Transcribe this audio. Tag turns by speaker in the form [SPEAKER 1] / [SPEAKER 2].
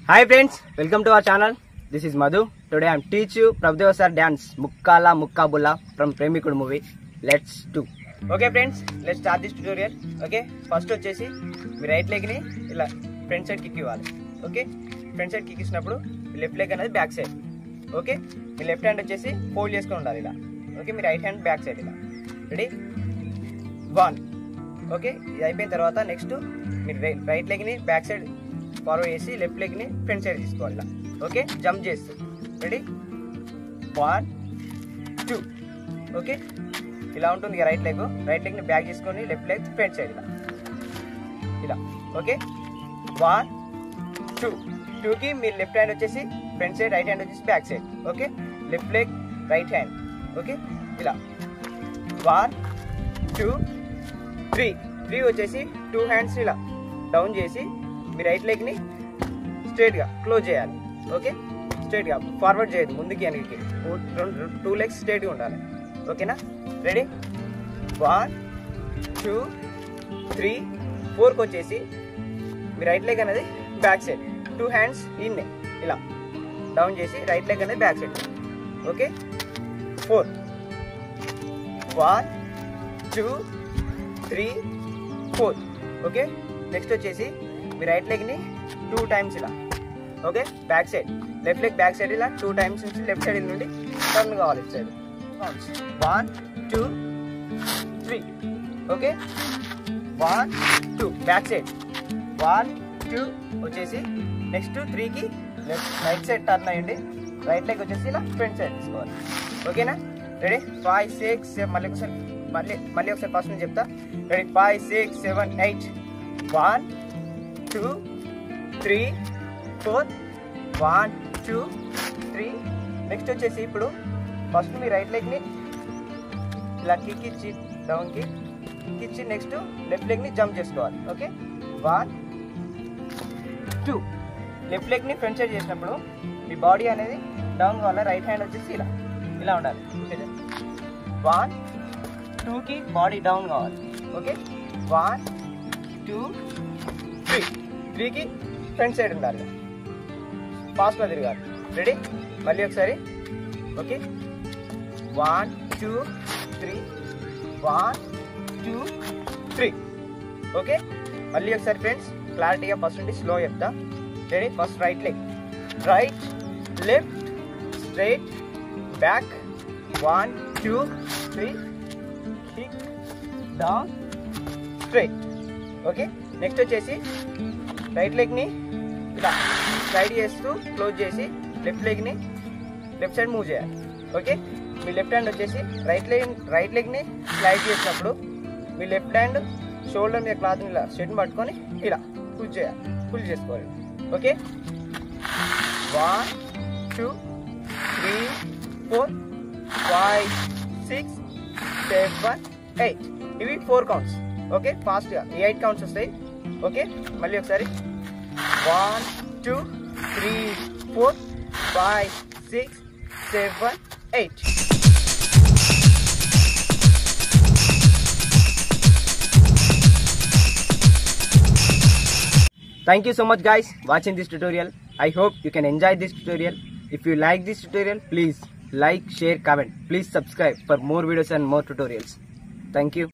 [SPEAKER 1] Hi friends, welcome to our channel. This is Madhu. Today I am teach you Prabhudev sir dance Mukkala Mukkabulla from Premikudu movie. Let's do. Okay friends let start this tutorial okay first వచ్చేసి మీ right లెగ్ని ఇలా front side kick ఇవ్వాలి okay front side kick ఇచ్చినప్పుడు left leg అనేది back side okay మీ left hand వచ్చేసి fold చేసుకొని ఉండాలి ఇలా ఓకే మీ రైట్ హ్యాండ్ బ్యాక్ సైడ్ ఇలా రెడీ వన్ ఓకే ఇది అయిపోయిన తర్వాత నెక్స్ట్ మీరు రైట్ లెగ్ని బ్యాక్ సైడ్ ఫార్వర్డ్ చేసి లెఫ్ట్ లెగ్ని ఫ్రంట్ సైడ్ తీసుకోవాలి ఇలా ఓకే జంప్ చేస్తూ రెడీ వన్ టూ ఓకే ఇలా ఉంటుంది రైట్ లెగ్ రైట్ లెగ్ని బ్యాక్ చేసుకొని లెఫ్ట్ లెగ్ ఫ్రంట్ సైడ్ ఇలా ఇలా ఓకే వన్ టూ టూకి మీ లెఫ్ట్ హ్యాండ్ వచ్చేసి ఫ్రంట్ సైడ్ రైట్ హ్యాండ్ వచ్చేసి back side okay left leg right hand okay ఇలా వన్ టూ త్రీ త్రీ వచ్చేసి టూ హ్యాండ్స్ ఇలా డౌన్ చేసి మీ రైట్ లెగ్ని స్ట్రైట్గా క్లోజ్ చేయాలి ఓకే స్ట్రైట్గా ఫార్వర్డ్ చేయదు ముందుకి వెనక్కి రెండు టూ లెగ్స్ స్ట్రైట్గా ఉండాలి ఓకేనా రెడీ వన్ టూ త్రీ ఫోర్కి వచ్చేసి మీ రైట్ లెగ్ అనేది బ్యాక్ సైడ్ టూ హ్యాండ్స్ ఇన్నే ఇలా డౌన్ చేసి రైట్ లెగ్ అనేది back side okay four one two three four okay next వచ్చేసి మీ రైట్ లెగ్ని టూ టైమ్స్ ఇలా okay back side left leg back side ఇలా టూ టైమ్స్ నుంచి లెఫ్ట్ సైడ్ నుండి టర్న్ కావాలి ఇటు side one two three okay one two back side one two వచ్చేసి నెక్స్ట్ త్రీకి లెఫ్ట్ రైట్ సైడ్ టర్న్ అయ్యండి రైట్ లెగ్ వచ్చేసి ఇలా ఫ్రంట్ సైడ్ తీసుకోవాలి ఓకేనా రెడీ ఫైవ్ సిక్స్ మళ్ళీ ఒకసారి మళ్ళీ మళ్ళీ ఒకసారి ఫస్ట్ నుంచి చెప్తా ready five six seven eight one two three four one two three next వచ్చేసి ఇప్పుడు ఫస్ట్ మీ రైట్ లెగ్ని ఇలా కిక్ ఇచ్చి డౌన్కి కిక్ ఇచ్చి నెక్స్ట్ లెఫ్ట్ లెగ్ని జంప్ చేసుకోవాలి ఓకే వన్ టూ లెఫ్ట్ లెగ్ని ఫ్రంట్ సైడ్ చేసినప్పుడు మీ బాడీ అనేది డౌన్ కావాలి రైట్ హ్యాండ్ వచ్చేసి ఇలా ఇలా ఉండాలి వన్ టూకి బాడీ డౌన్ కావాలి ఓకే వన్ టూ త్రీ త్రీకి ఫ్రంట్ సైడ్ ఉండాలి ఫాస్ట్గా తిరగాలి రెడీ మళ్ళీ ఒకసారి okay one two three one two three okay మళ్ళీ ఒకసారి ఫ్రెండ్స్ క్లారిటీగా ఫస్ట్ నుండి స్లో చెప్తా ready first right leg right left straight back one two three kick down straight okay next వచ్చేసి రైట్ లెగ్ని ఇలా సైడ్ చేస్తూ క్లోజ్ చేసి లెఫ్ట్ లెగ్ని లెఫ్ట్ సైడ్ మూవ్ చేయాలి ఓకే మీ లెఫ్ట్ హ్యాండ్ వచ్చేసి రైట్ లెగ్ రైట్ లెగ్ని స్లైడ్ చేసినప్పుడు మీ లెఫ్ట్ హ్యాండ్ షోల్డర్ మీద క్లాత్ని ఇలా షెడ్ని పట్టుకొని ఇలా పుల్ చేయాలి పుల్ చేసుకోవాలి okay one two three four five six seven eight ఇవి ఫోర్ కౌంట్స్ ఓకే ఫాస్ట్గా ఈ ఎయిట్ కౌంట్స్ వస్తాయి ఓకే మళ్ళీ ఒకసారి one two three four five six seven eight Thank you so much guys watching this tutorial. I hope you can enjoy this tutorial. If you like this tutorial, please like, share, comment. Please subscribe for more videos and more tutorials. Thank you.